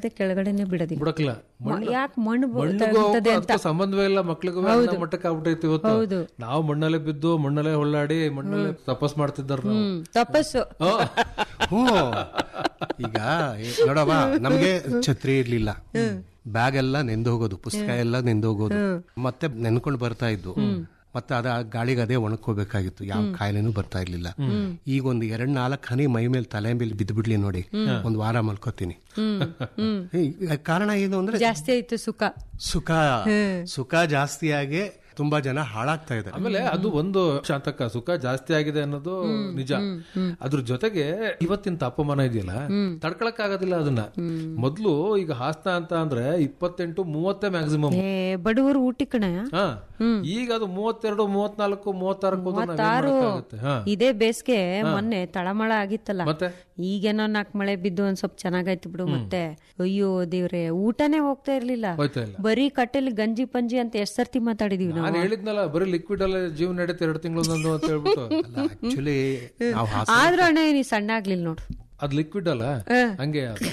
ಮತ್ತೆ ಕೆಳಗಡೆನೆ ಬಿಡೋದಿಲ್ಲ ಬಿಡಕ್ಲ ಯಾಕೆ ಮಣ್ಣು ಬ- ಮಣ್ಣಿಗೂ ತಗುಲ್ತದೆ ಅಂತ ಅದಕ್ಕೂ ಸಂಬಂಧವೇ ಇಲ್ಲ ಮಕ್ಳಿಗೂ ಅನ್ನೋ ಮಟ್ಟಕ್ಕೆ ಆಗ್ಬಿಟ್ಟೈತಿ ಇವತ್ತು ಹೌದು. ನಾವು ಮಣ್ಣಲ್ಲೇ ಬಿದ್ದು ಮಣ್ಣಲ್ಲೇ ಹೊಳ್ಳಾಡಿ ಮಣ್ಣಲ್ಲೇ ತಪಸ್ ಮಾಡ್ತಿದ್ದಾರ ನಾವು ಹ್ಮ್ ತಪಸ್ಸು ಹ್ಞೂ ಈಗ ನೋಡವ ನಮ್ಗೆ ಛತ್ರಿ ಇರ್ಲಿಲ್ಲ ಬ್ಯಾಗ್ ಎಲ್ಲ ನೆಂದೋಗೋದು ಪುಸ್ತಕ ಎಲ್ಲ ನೆಂದೋಗೋದು ಮತ್ತೆ ನೆನ್ಕೊಂಡು ಬರ್ತಾ ಇದ್ದು ಮತ್ತೆ ಅದ ಗಾಳಿಗೆ ಅದೇ ಒಣಕೋಬೇಕಾಗಿತ್ತು ಯಾವ ಕಾಯಿಲೆನೂ ಬರ್ತಾ ಇರ್ಲಿಲ್ಲ ಈಗ ಒಂದು ಎರಡ್ ನಾಲ್ಕು ಹನಿ ಮೈ ಮೇಲೆ ತಲೆ ಮೇಲೆ ಬಿದ್ದು ಬಿಡ್ಲಿ ನೋಡಿ ಒಂದ್ ವಾರ ಮಲ್ಕೋತೀನಿ ಈಗ ಕಾರಣ ಏನು ಅಂದ್ರೆ ಜಾಸ್ತಿ ಆಯ್ತು ಸುಖ ಸುಖ ಸುಖ ಜಾಸ್ತಿಯಾಗಿ ತುಂಬಾ ಜನ ಹಾಳಾಗ್ತಾ ಇದ್ದಾರೆ ಆಮೇಲೆ ಅದು ಒಂದು ಶಾಂತಕ ಸುಖ ಜಾಸ್ತಿ ಆಗಿದೆ ಅನ್ನೋದು ನಿಜ ಅದ್ರ ಜೊತೆಗೆ ಇವತ್ತಿನ ತಾಪಮಾನ ಇದೆಯಲ್ಲ ತಡ್ಕೊಳಕ್ ಆಗೋದಿಲ್ಲ ಅದನ್ನ ಮೊದ್ಲು ಈಗ ಹಾಸನ ಅಂತ ಅಂದ್ರೆ ಇಪ್ಪತ್ತೆಂಟು ಮೂವತ್ತೇ ಮ್ಯಾಕ್ಸಿಮಮ್ ಏ ಬಡವರು ಊಟಿ ಕಣ ಹಾ ಈಗ ಅದು ಮೂವತ್ತೆರಡು ಮೂವತ್ನಾಲ್ಕು ಮೂವತ್ತಾರಕ್ಕೆ ಹೋದ್ರೆ ನಾವೇನ್ ಮೂವತ್ತಾರು ಮಾಡಕ್ಕಾಗತ್ತೆ? ಹಾ ಇದೇ ಬೇಸಿಗೆ ಮೊನ್ನೆ ತಳಮಳ ಆಗಿತ್ತಲ್ಲ ಮತ್ತೆ ಈಗೇನೋ ನಾಲ್ಕು ಮಳೆ ಬಿದ್ದು ಒಂದ್ ಸ್ವಲ್ಪ ಚೆನ್ನಾಗಾಯ್ತು ಬಿಡು ಮತ್ತೆ ಅಯ್ಯೋ ದೇವ್ರೆ ಊಟನೇ ಹೋಗ್ತಾ ಇರ್ಲಿಲ್ಲ ಹೋಯ್ತಾ ಇಲ್ಲ ಬರೀ ಕಟ್ಟೆಲಿ ಗಂಜಿ ಪಂಜಿ ಅಂತ ಎಷ್ಟ್ ಸರ್ತಿ ಮಾತಾಡಿದೀವಿ ನಾವು ನಾನು ಹೇಳಿದ್ನಲ್ಲ ಬರೀ ಲಿಕ್ವಿಡ್ ಅಲ್ಲೇ ಜೀವ ನಡೀತೆ ಎರಡು ತಿಂಗಳೊಂದೊಂದು ಅಂತ ಹೇಳ್ಬಿಟ್ಟು ಆಕ್ಚುಲಿ ನಾವು ಹಾಸ ಆದ್ರೂ ಅಣ್ಣ ನೀ ಸಣ್ಣ ಆಗ್ಲಿಲ್ಲ ನೋಡು ಅದ್ ಲಿಕ್ವಿಡ್ ಅಲ್ಲ ಹಂಗೆ ಅದು.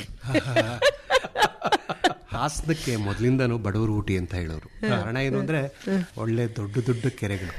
ಹಾಸನಕ್ಕೆ ಮೊದ್ಲಿಂದನೂ ಬಡವರು ಊಟಿ ಅಂತ ಹೇಳೋರು ಕಾರಣ ಏನು ಅಂದ್ರೆ ಒಳ್ಳೆ ದೊಡ್ಡ ದೊಡ್ಡ ಕೆರೆಗಳು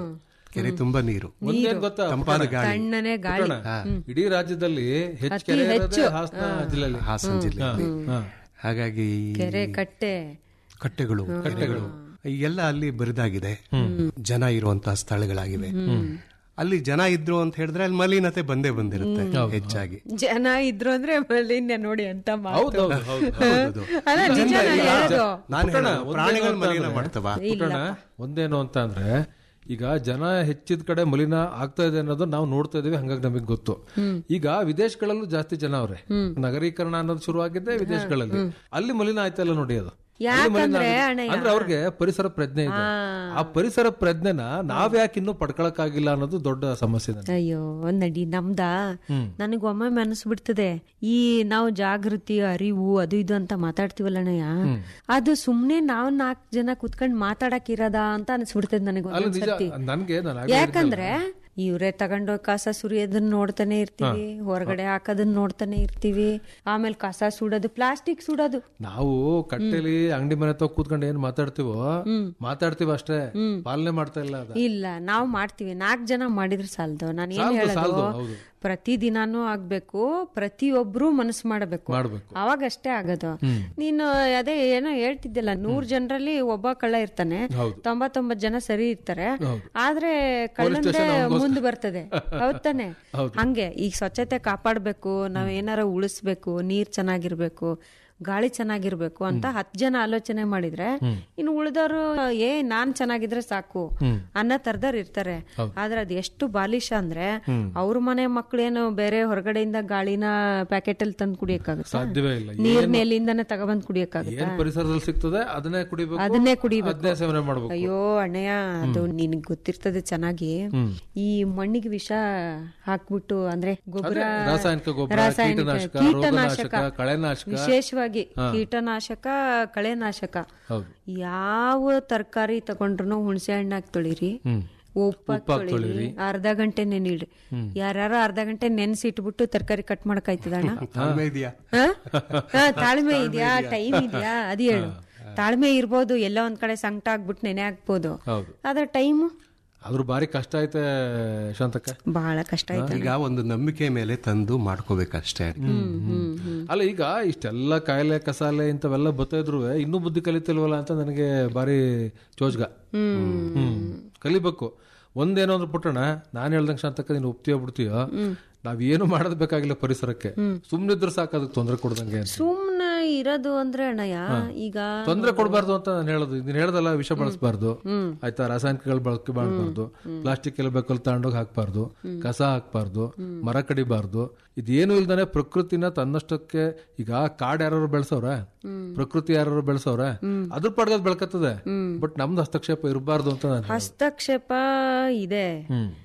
ಕೆರೆ ತುಂಬಾ ನೀರು ಒಂದೇನ್ ಗೊತ್ತಾ ತಂಪಾದ ಗಾಳಿ ತಣ್ಣನೆ ಗಾಳಿ ಪುಟ್ಟಣ, ಇಡೀ ರಾಜ್ಯದಲ್ಲಿ ಹೆಚ್ಚು ಕೆರೆ ಇರೋದೇ ಹಾಸನ ಜಿಲ್ಲೆಯಲ್ಲಿ ಹಾಸನ ಜಿಲ್ಲೆ ಹಾ. ಹಾಗಾಗಿ ಈ ಕೆರೆ ಕಟ್ಟೆ ಕಟ್ಟೆಗಳು ಕೆರೆಗಳು ಎಲ್ಲ ಅಲ್ಲಿ ಬರಿದಾಗಿದೆ ಜನ ಇರುವಂತಹ ಸ್ಥಳಗಳಾಗಿವೆ ಅಲ್ಲಿ ಜನ ಇದ್ರು ಅಂತ ಹೇಳಿದ್ರೆ ಅಲ್ಲಿ ಮಲಿನತೆ ಬಂದೇ ಬಂದಿರುತ್ತೆ ಹೆಚ್ಚಾಗಿ ಜನ ಇದ್ರು ಅಂದ್ರೆ ಮಲ್ಲಿನ್ಯ ನೋಡಿ ಅಂತ ಮಾತು ಹೌದೌದು ಹೌದು ಹೌದು. ಅಲ್ಲ ನಿಜ ನಾನ್ ಹೇಳೋದು ನಾನು ಪುಟ್ಟಣ, ಹೇಳೋದು, ಪ್ರಾಣಿಗಳು ಒಂದೇನು ಮಲಿನ ಅಂತಂದ್ರೆ- ಮಾಡ್ತವ ಪುಟ್ಟಣ, ಒಂದೇನು ಅಂತ ಅಂದ್ರೆ ಈಗ ಜನ ಹೆಚ್ಚಿದ ಕಡೆ ಮಲಿನ ಆಗ್ತಾ ಇದೆ ಅನ್ನೋದು ನಾವು ನೋಡ್ತಾ ಇದೀವಿ ಹಂಗಾಗಿ ನಮಗೆ ಗೊತ್ತು ಈಗ ವಿದೇಶಗಳಲ್ಲೂ ಜಾಸ್ತಿ ಜನ ಅವ್ರೆ ನಗರೀಕರಣ ಅನ್ನೋದು ಶುರುವಾಗಿದ್ದೆ ವಿದೇಶಗಳಲ್ಲಿ ಅಲ್ಲಿ ಮಲಿನ ಆಯ್ತಲ್ಲ ನೋಡಿ ಅದು ಅಲ್ಲಿ ಮಲಿನ ಯಾಕಂದ್ರೆ ಆಗಿದೆ. ಅಣ್ಣಯ್ಯ- ಅಂದ್ರೆ ಅವ್ರಿಗೆ ಪರಿಸರ ಪ್ರಜ್ಞೆ ಇದೆ ಆ ಪರಿಸರ ಪ್ರಜ್ಞೆನ ನಾವ್ ಯಾಕೆ ಇನ್ನೂ ಪಡ್ಕೊಳಕ್ಕಾಗಿಲ್ಲ ಅನ್ನೋದು ದೊಡ್ಡ ಸಮಸ್ಯೆ ನನಗೆ. ಅಯ್ಯೋ ನಡಿ ನಮ್ದ ನನಗ್ ಒಮ್ಮೆ ಅನಿಸ್ಬಿಡ್ತದೆ ಈ ನಾವು ಜಾಗೃತಿ ಅರಿವು ಅದು ಇದು ಅಂತ ಮಾತಾಡ್ತೀವಲ್ಲ ಅಣ್ಣಯ್ಯ ಅದು ಸುಮ್ನೆ ನಾವ್ ನಾಲ್ಕ್ ಜನ ಕುತ್ಕೊಂಡ್ ಮಾತಾಡಕ್ ಇರೋದ ಅಂತ ಅನ್ಸ್ಬಿಡ್ತದೆ ನನಗೆ ಅಲ್ಲ ನಿಜ ಒಂದೊಂದ್ಸತಿ ನನ್ಗೆ ನಾನು ಯಾಕಂದ್ರೆ ಇವ್ರೆ ತಗೊಂಡೋಗಿ ಕಸ ಸುರಿಯೋದನ್ನ ನೋಡ್ತಾನೆ ಇರ್ತೀವಿ ಹೊರಗಡೆ ಹಾಕೋದನ್ನ ನೋಡ್ತಾನೆ ಇರ್ತೀವಿ ಆಮೇಲೆ ಕಸ ಸುಡೋದು ಪ್ಲಾಸ್ಟಿಕ್ ಸುಡೋದು ನಾವು ಕಟ್ಟೆಲಿ ಅಂಗಡಿ ಮನೆ ತಗ ಕೂತ್ಕೊಂಡು ಏನ್ ಮಾತಾಡ್ತೀವೋ ಮಾತಾಡ್ತೀವಿ ಅಷ್ಟೇ ಪಾಲನೆ ಮಾಡ್ತಾ ಇಲ್ಲ ಅದ ಇಲ್ಲ ನಾವು ಮಾಡ್ತೀವಿ ನಾಲ್ಕ್ ಜನ ಮಾಡಿದ್ರೆ ಸಾಲದು ನಾನು ಏನ್ ಸಾಲ್ದು, ಹೇಳೋದು ಸಾಲ್ದು, ಹೌದು. ಪ್ರತಿ ದಿನಾನು ಆಗ್ಬೇಕು ಪ್ರತಿಯೊಬ್ರು ಮನಸ್ಸು ಮಾಡಬೇಕು ಮಾಡ್ಬೇಕು ಅವಾಗಷ್ಟೇ ಆಗೋದು ನೀನು ಅದೇ ಏನೋ ಹೇಳ್ತಿದ್ದಿಲ್ಲ ನೂರ್ ಜನರಲ್ಲಿ ಒಬ್ಬ ಕಳ್ಳ ಇರ್ತಾನೆ ಹೌದು. ತೊಂಬತ್ತೊಂಬತ್ ಜನ ಸರಿ ಇರ್ತಾರೆ ಹೌದು. ಆದ್ರೆ ಕಳ್ಳಂದ್ರೆ station ಅವ್ನಿಗೋಸ್ಕರ. ಮುಂದ್ ಬರ್ತದೆ ಹೌದ್ ತಾನೆ ಹೌದು. ಹಂಗೆ ಈಗ ಸ್ವಚ್ಛತೆ ಕಾಪಾಡ್ಬೇಕು ನಾವ್ ಏನಾರ ಉಳಿಸ್ಬೇಕು ನೀರ್ ಚೆನ್ನಾಗಿರ್ಬೇಕು ಗಾಳಿ ಚೆನ್ನಾಗಿರ್ಬೇಕು ಅಂತ ಹತ್ ಜನ ಆಲೋಚನೆ ಮಾಡಿದ್ರೆ ಇನ್ನು ಉಳಿದವರು ಏ ನಾನ್ ಚೆನ್ನಾಗಿದ್ರೆ ಸಾಕು ಅನ್ನೋ ತರದವ್ರು ಇರ್ತಾರೆ ಆದ್ರೆ ಅದ್ ಎಷ್ಟು ಬಾಲಿಶ ಅಂದ್ರೆ ಅವ್ರ ಮನೆ ಮಕ್ಳೇನು ಬೇರೆ ಹೊರಗಡೆಯಿಂದ ಗಾಳಿನ ಪ್ಯಾಕೆಟ್ ಅಲ್ಲಿ ತಂದು ಕುಡಿಯಕ್ಕಾಗುತ್ತೆ ಸಾಧ್ಯವೇ ಇಲ್ಲ ನೀರ್ ಮೇಲಿಂದಾನೆ ತಗೊಂಬಂದ್ ಕುಡಿಯಕ್ಕಾಗುತ್ತೆ ಏನ್ ಪರಿಸರದಲ್ಲಿ ಸಿಗ್ತದೆ ಅದನ್ನೇ ಕುಡಿಬೇಕು ಅದನ್ನೇ ಕುಡಿಬೇಕು ಅದನ್ನೇ ಸೇವನೆ ಮಾಡ್ಬೇಕು ಅಯ್ಯೋ ಅಣ್ಣಯ್ಯ ಅದು ನಿನಗ್ ಗೊತ್ತಿರ್ತದೆ ಚೆನ್ನಾಗಿ ಈ ಮಣ್ಣಿಗೆ ವಿಷ ಹಾಕ್ಬಿಟ್ಟು ಅಂದ್ರೆ ಗೊಬ್ಬರ ಅದೇ, ರಾಸಾಯನಿಕ ಗೊಬ್ಬರ, ರಾಸಾಯನಿಕ ಕೀಟನಾಶಕ, ಕೀಟನಾಶಕ ರೋಗನಾಶಕ, ಕಳೆನಾಶಕ. ವಿಶೇಷವಾಗಿ ಕೀಟನಾಶಕ ಕಳೆನಾಶಕ ಹೌದು ಯಾವ ತರಕಾರಿ ತಗೊಂಡ್ರು ಹುಣಸೆ ಹಣ್ಣಾಕ್ ತೊಳಿರಿ ಹ್ಮ್ ಉಪ್ಪ ತೊಳಿರಿ ಅರ್ಧ ಗಂಟೆ ನೆನಿಡ್ರಿ ಯಾರ್ಯಾರು ಅರ್ಧ ಗಂಟೆ ನೆನ್ಸಿಟ್ಬಿಟ್ಟು ತರಕಾರಿ ಕಟ್ ಮಾಡಕ್ ಆಯ್ತದ ಅಣ್ಣ ತಾಳ್ಮೆ ಇದೆಯಾ ಹ? ಹ, ತಾಳ್ಮೆ ಇದೆಯಾ ಟೈಮ್ ಇದೆಯಾ ಅದ್ ಹೇಳು ತಾಳ್ಮೆ ಇರ್ಬೋದು ಎಲ್ಲ ಒಂದ್ ಕಡೆ ಸಂಕಟ ಆಗ್ಬಿಟ್ಟು ನೆನೆ ಹಾಕ್ಬೋದು ಹೌದು ಆದ್ರೆ ಟೈಮು ಆದ್ರೂ ಬಾರಿ ಕಷ್ಟ ಐತೆ ಶಾಂತಕ್ಕ ಬಹಳ ಕಷ್ಟ ಆಯ್ತು ಈಗ ಒಂದು ನಂಬಿಕೆ ಮೇಲೆ ತಂದು ಮಾಡ್ಕೋಬೇಕಷ್ಟೇ ಅಡ್ಗೆ. ಅಲ್ಲ ಈಗ ಇಷ್ಟೆಲ್ಲ ಕಾಯಿಲೆ ಕಸಾಲೆ ಇಂಥವೆಲ್ಲ ಬರ್ತಾ ಇದ್ರು ಇನ್ನೂ ಬುದ್ಧಿ ಕಲಿತಿಲ್ವಲ್ಲ ಅಂತ ನನಗೆ ಬಾರಿ ಚೋಜ್ಗ ಹ್ಮ್ ಕಲಿಬೇಕು ಒಂದೇನೋ ಅಂದ್ರೆ ಪುಟ್ಟಣ ನಾನ್ ಹೇಳ್ದಂಗೆ ಶಾಂತಕ್ಕ ನೀನು ಒಪ್ತೀಯೋ ಬಿಡ್ತೀಯೋ ನಾವೇನು ಮಾಡೋದ್ ಬೇಕಾಗಿಲ್ಲ ಪರಿಸರಕ್ಕೆ ಸುಮ್ನಿದ್ರು ಸಾಕು ಅದಕ್ಕೆ ತೊಂದರೆ ಕೊಡ್ದಂಗೆ ಅಂತ ಸುಮ್ನೆ ಇರೋದು ಅಂದ್ರೆ ಅಣ್ಣಯ್ಯ ಈಗ ತೊಂದರೆ ಕೊಡಬಾರ್ದು ಅಂತ ನಾನು ಹೇಳೋದು ನೀನ್ ಹೇಳ್ದಲ್ಲ ವಿಷ ಬಳಸಬಾರ್ದು ಆಯ್ತಾ ರಾಸಾಯನಿಕಗಳು ಬಳಕೆ ಮಾಡಬಾರ್ದು ಪ್ಲಾಸ್ಟಿಕ್ ಎಲ್ಲ ಬೇಕಲ್ಲಿ ತಗೊಂಡೋಗಿ ಹಾಕ್ಬಾರ್ದು ಕಸ ಹಾಕ್ಬಾರ್ದು ಮರ ಕಡಿಬಾರ್ದು ಇದೇನು ಇಲ್ದಾನೆ ಪ್ರಕೃತಿನ ತನ್ನಷ್ಟಕ್ಕೆ ಈಗ ಕಾಡ್ ಯಾರು ಬೆಳೆಸವ್ರ ಪ್ರಕೃತಿ ಯಾರು ಬೆಳೆಸವ್ರ ಅದ್ರ ಪಡ್ಗದ್ ಬೆಳ್ಕತ್ತದೆ ಬಟ್ ನಮ್ದು ಹಸ್ತಕ್ಷೇಪ ಇರಬಾರ್ದು ಅಂತ ನಾನು ಹೇಳೋದು. ಹಸ್ತಕ್ಷೇಪ ಇದೆ ಹ್ಮ್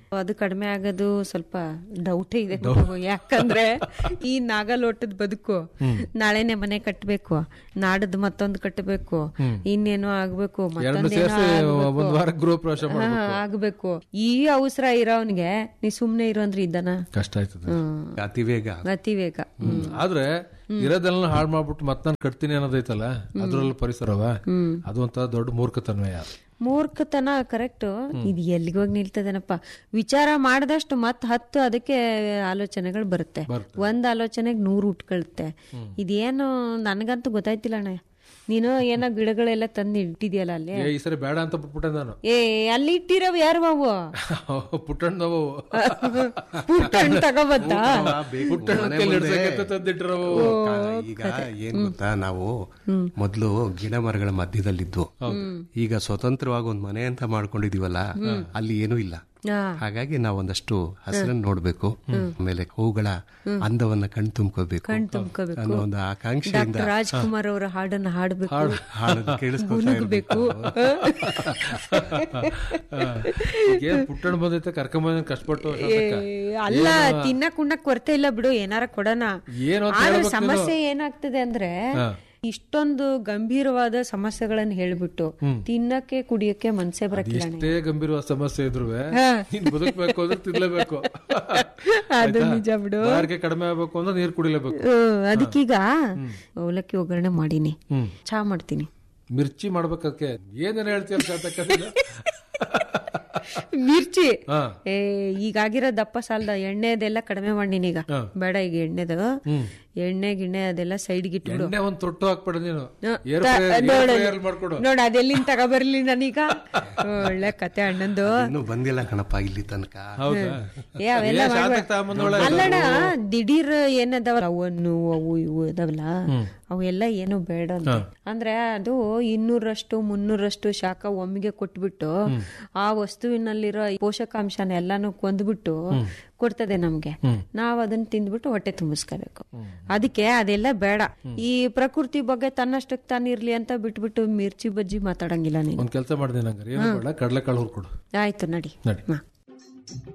ಅದು ಕಡಿಮೆ ಆಗೋದು ಸ್ವಲ್ಪ ಡೌಟೇ ಇದೆ ಬಿಡು. ಯಾಕಂದ್ರೆ ಈ ನಾಗಲೋಟದ ಬದುಕು ನಾಳೆನೆ ಮನೆ ಕಟ್ಟಬೇಕು ನಾಡದ್ ಮತ್ತೊಂದು ಕಟ್ಟಬೇಕು ಇನ್ನೇನೋ ಆಗ್ಬೇಕು ಎರಡು ಮತ್ತೊಂದೇನೋ ಸೇರಿಸಿ ಆಗ್ಬೇಕು. ಒಂದ್ ವಾರ ಗೃಹ ಪ್ರವೇಶ ಮಾಡ ಹಾ, ಆಗ್ಬೇಕು ಈ ಅವಸರ ಇರೋನ್ಗೆ ನೀ ಸುಮ್ನೆ ಇರೋ ಅಂದ್ರೆ ಇದನ್ನ ಕಷ್ಟ ಆಯ್ತದೆ ಹ್ಮ್. ಅತಿ ವೇಗ ಅತಿ ವೇಗ ಹ್ಮ್. ಆದ್ರೆ ಇರೋದೆಲ್ಲ ಹಾಳು ಮಾಡ್ಬಿಟ್ಟು ಮತ್ತೆ ನಾನು ಕಟ್ತೀನಿ ಅನ್ನೋದೈತಲ್ಲ ಅದ್ರಲ್ಲಿ ಪರಿಸರವ ಅದು ಒಂಥರ ದೊಡ್ಡ ಮೂರ್ಖತನ್ವಯ ಮೂರ್ಖತನ ಕರೆಕ್ಟ್ ಇದು ಎಲ್ಲಿಗೆ ಹೋಗಿ ನಿಲ್ತದೇನಪ್ಪ ವಿಚಾರ ಮಾಡಿದಷ್ಟು ಮತ್ ಹತ್ತು ಅದಕ್ಕೆ ಆಲೋಚನೆಗಳು ಬರುತ್ತೆ ಒಂದ್ ಆಲೋಚನೆಗೆ ನೂರು ಉಟ್ಕೊಳುತ್ತೆ ಇದೇನು ನನಗಂತೂ ಗೊತ್ತಾಯ್ತಿಲ್ಲ ಅಣ್ಣ ನೀನು ಏನೋ ಗಿಡಗಳೆಲ್ಲ ತಂದು ಇಟ್ಟಿದ್ಯಲ್ಲ ಅಲ್ಲಿ ಏ ಈ ಸರಿ ಬೇಡ ಅಂತ ಬಿಟ್ಬಿಟ್ಟೆ ನಾನು ಏ ಅಲ್ಲಿ ಇಟ್ಟಿರವ್ ಯಾರು ಅವು ಪುಟ್ಟಣ್ಣವು ಪುಟ್ಟ ಹಣ್ಣು ತಗೋಬತ್ತ ಪುಟ್ಟಣ್ಣ ಕೈಲಿ ಹಿಡ್ಸಕ್ಕೆ ತಂದಿಟ್ಟಿರವು ಈಗ ಏನ್ ಗೊತ್ತಾ ನಾವು ಮೊದ್ಲು ಗಿಡ ಮರಗಳ ಮಧ್ಯದಲ್ಲಿದ್ವು ಈಗ ಸ್ವತಂತ್ರವಾಗಿ ಒಂದ್ ಮನೆ ಅಂತ ಮಾಡ್ಕೊಂಡಿದೀವಲ್ಲ ಅಲ್ಲಿ ಏನೂ ಇಲ್ಲ ಹಾ. ಹಾಗಾಗಿ ನಾವು ಒಂದಷ್ಟು ಹಸಿರನ್ನು ನೋಡ್ಬೇಕು ಆಮೇಲೆ ಹೂಗಳ ಅಂದವನ್ನ ಕಣ್ ತುಂಬ್ಕೋಬೇಕು ಕಣ್ ತುಂಬ್ಕೋಬೇಕು. ಅನ್ನೋ ಒಂದು ಆಕಾಂಕ್ಷೆಯಿಂದ ಡಾಕ್ಟರ್ ರಾಜ್ಕುಮಾರ್ ಅವರ ಹಾಡನ್ನ ಹಾಡ್ಬೇಕು ಹಾಡನ್ನು ಕೇಳಿಸ್ಕೊತಾ ಗುನುಗ್ಬೇಕು ಏನ್ ಪುಟ್ಟಣ್ಣ ಬಂದೈತೆ ಕರ್ಕೊಂಬಂದ ಕಷ್ಟಪಟ್ಟು ಏ, ಅಲ್ಲ ತಿನ್ನಕ್ ಉಣ್ಣಕ್ ಕೊರತೆ ಇಲ್ಲ ಬಿಡು ಏನಾರ ಕೊಡೋಣ ಏನು ಅಂತ ಆದ್ರೆ ಹೇಳ್ಬೇಕು ಸಮಸ್ಯೆ ಏನಾಗ್ತದೆ ಅಂದ್ರೆ ಇಷ್ಟೊಂದು ಗಂಭೀರವಾದ ಸಮಸ್ಯೆಗಳನ್ನ ಹೇಳ್ಬಿಟ್ಟು ತಿನ್ನಕ್ಕೆ ಕುಡಿಯಕ್ಕೆ ಮನ್ಸೇ ಬರಕಿಲ್ಲ ಎಷ್ಟೇ ಗಂಭೀರವಾದ ಸಮಸ್ಯೆ ಇದ್ರು ನೀನ್ ಬದುಕ್ಬೇಕು ಅಂದ್ರೆ ತಿನ್ಲೇಬೇಕು ಅದು ನಿಜ ಬಿಡು ಬಾರಿಗೆ ಕಡಿಮೆ ಆಗ್ಬೇಕು ಅಂದ್ರೆ ನೀರ್ ಕುಡಿಲೇಬೇಕು ಹ್ಮ್, ಅದಕ್ಕೀಗ ಅವಲಕ್ಕಿ ಒಗ್ಗರಣೆ ಮಾಡೀನಿ ಹ್ಮ್ ಚಾ ಮಾಡ್ತೀನಿ ಮಿರ್ಚಿ ಮಾಡ್ಬೇಕಕ್ಕೆ ಏನೇನ್ ಹೇಳ್ತೀಯ ಶಾತಕ ಮಿರ್ಚಿ ಹಾ ಏ ಈಗಾಗಿರೋ ದಪ್ಪ ಸಾಲದ ಎಣ್ಣೆದೆಲ್ಲ ಕಡಿಮೆ ಮಾಡೀನಿ ಈಗ ಬೇಡ ಈಗ ಎಣ್ಣೆದು ಎಣ್ಣೆ ಗಿಣ್ಣೆ ಅದೆಲ್ಲ ಸೈಡ್ಗೆ ಇಟ್ಬಿಡು ಎಣ್ಣೆ ಒಂದ್ ತೊಟ್ಟು ಹಾಕ್ಬೇಡ ನೀನು ಹ, ಏರ್ ತ- ಫ್ರೈಯರ್- ಏರ್ ನೋಡು. ಫ್ರೈಯರ್ ಮಾಡ್ಕೊಡು ನೋಡ್ ಅದೆಲ್ಲಿಂದ ತಗೊಬರ್ಲಿ ನಾನೀಗ ಒಳ್ಳೆ ಕತೆ ಅಣ್ಣಂದು ಇನ್ನೂ ಬಂದಿಲ್ಲ ಕಣಪ್ಪ ಇಲ್ಲಿ ತನಕ ಹೌದಾ ಏ ಅವೆಲ್ಲ ಏ, ಮಾಡ್ಬೇಡ. ಶಾತಕ್ ತಗೊಂಬಂದೋಳೆ. ಅಲ್ಲಣ್ಣ ದಿಢೀರ್ ಏನದಾವ ಅವನ್ನು ಅವು ಇವು ಇದಾವಲ್ಲ ಅವೆಲ್ಲ ಏನು ಬೇಡ ಅಂತ ಅಂದ್ರೆ ಅದು ಇನ್ನೂರಷ್ಟು ಮುನ್ನೂರಷ್ಟು ಶಾಖ ಒಮ್ಮೆಗೆ ಕೊಟ್ಬಿಟ್ಟು ಆ ವಸ್ತುವಿನಲ್ಲಿರೋ ಪೋಷಕಾಂಶನ ಎಲ್ಲಾನು ಕೊಂದ್ಬಿಟ್ಟು ಕೊಡ್ತದೆ ನಮ್ಗೆ ನಾವ್ ಅದನ್ನ ತಿಂದ್ಬಿಟ್ಟು ಹೊಟ್ಟೆ ತುಂಬಿಸ್ಕೋಬೇಕು ಅದಕ್ಕೆ ಅದೆಲ್ಲ ಬೇಡ ಈ ಪ್ರಕೃತಿ ಬಗ್ಗೆ ತನ್ನಷ್ಟಕ್ಕೆ ತಾನಿರ್ಲಿ ಅಂತ ಬಿಟ್ಬಿಟ್ಟು ಮಿರ್ಚಿ ಬಜ್ಜಿ ಮಾತಾಡಂಗಿಲ್ಲ ನೀನು ಒಂದ್ ಕೆಲಸ ಮಾಡ್ದೆ ನಂಗೆ ಏನು ಬೇಡ ಕಡಲೆಕಾಳು ಹುರ್ಕೊಡು ಆಯ್ತು ನಡಿ ನಡಿ ಹಾ